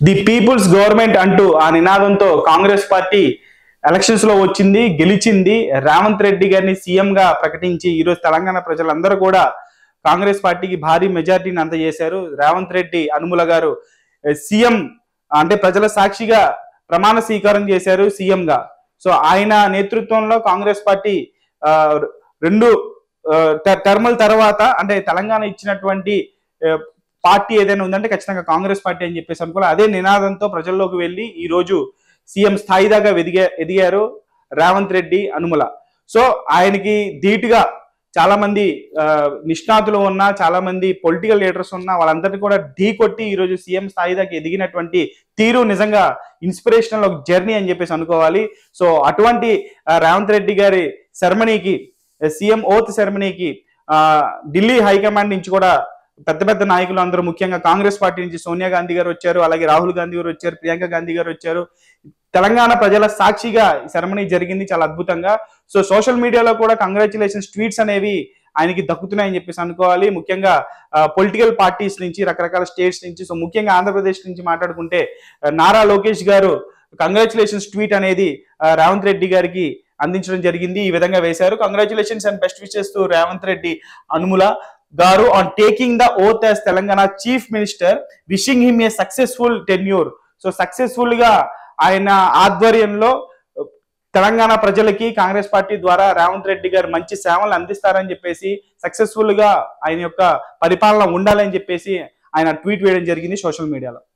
the peoples government అంటూ ఆ నినాదంతో కాంగ్రెస్ పార్టీ ఎలక్షన్స్ లో వచ్చింది గెలిచింది రేవంత్ రెడ్డి గారిని సీఎం గా ప్రకటించి ఈరోజు తెలంగాణ ప్రజలందరూ కూడా కాంగ్రెస్ పార్టీకి భారీ మెజార్టీని అందజేశారు రేవంత్ రెడ్డి అనుముల గారు సీఎం అంటే ప్రజల సాక్షిగా ప్రమాణ స్వీకారం చేశారు సీఎం గా సో ఆయన నేతృత్వంలో కాంగ్రెస్ పార్టీ ఆ, రెండు టర్మల్ తర్వాత అంటే తెలంగాణ ఇచ్చినటువంటి ఆ, పార్టీ ఏదైనా ఉందంటే ఖచ్చితంగా కాంగ్రెస్ పార్టీ అని చెప్పేసి అనుకోవాలి అదే నినాదంతో ప్రజల్లోకి వెళ్ళి ఈ రోజు సీఎం స్థాయి దాకా ఎదిగా ఎదిగారు రేవంత్ రెడ్డి అనుముల సో ఆయనకి ధీటుగా చాలా మంది ఆ, నిష్ణాతులు ఉన్న చాలా మంది పొలిటికల్ లీడర్స్ ఉన్న వాళ్ళందరినీ కూడా ఢీ కొట్టి ఈ రోజు సీఎం స్థాయి దాకా ఎదిగినటువంటి తీరు నిజంగా ఇన్స్పిరేషనల్ ఒక జర్నీ అని చెప్పేసి అనుకోవాలి సో అటువంటి ఆ, రేవంత్ రెడ్డి గారి సెరమనీకి సీఎం ఓత్ సెరమనీకి ఆ, ఢిల్లీ హైకమాండ్ నుంచి కూడా పెద్ద పెద్ద నాయకులు అందరూ ముఖ్యంగా కాంగ్రెస్ పార్టీ నుంచి సోనియా గాంధీ గారు వచ్చారు అలాగే రాహుల్ గాంధీ గారు వచ్చారు ప్రియాంక గాంధీ గారు వచ్చారు తెలంగాణ ప్రజల సాక్షిగా ఈ సెరమనీ జరిగింది చాలా అద్భుతంగా సో సోషల్ మీడియాలో కూడా కంగ్రాచులేషన్స్ ట్వీట్స్ అనేవి ఆయనకి దక్కుతున్నాయని చెప్పేసి అనుకోవాలి ముఖ్యంగా పొలిటికల్ పార్టీస్ నుంచి రకరకాల స్టేట్స్ నుంచి సో ముఖ్యంగా ఆంధ్రప్రదేశ్ నుంచి మాట్లాడుకుంటే ఆ, నారా లోకేష్ గారు కంగ్రాచులేషన్స్ ట్వీట్ అనేది ఆ, రేవంత్ రెడ్డి గారికి అందించడం జరిగింది ఈ విధంగా వేశారు congratulations and best wishes to Revanth Reddy Anumula garu on taking the oath as Telangana chief minister wishing him a successful tenure so successful గా ఆయన ఆధ్వర్యంలో తెలంగాణ ప్రజలకి కాంగ్రెస్ పార్టీ ద్వారా రేవంత్ రెడ్డి గారు మంచి సేవలు అందిస్తారని చెప్పేసి సక్సెస్ఫుల్ గా ఆయన యొక్క పరిపాలన ఉండాలని చెప్పేసి ఆయన ట్వీట్ వేయడం జరిగింది సోషల్ మీడియాలో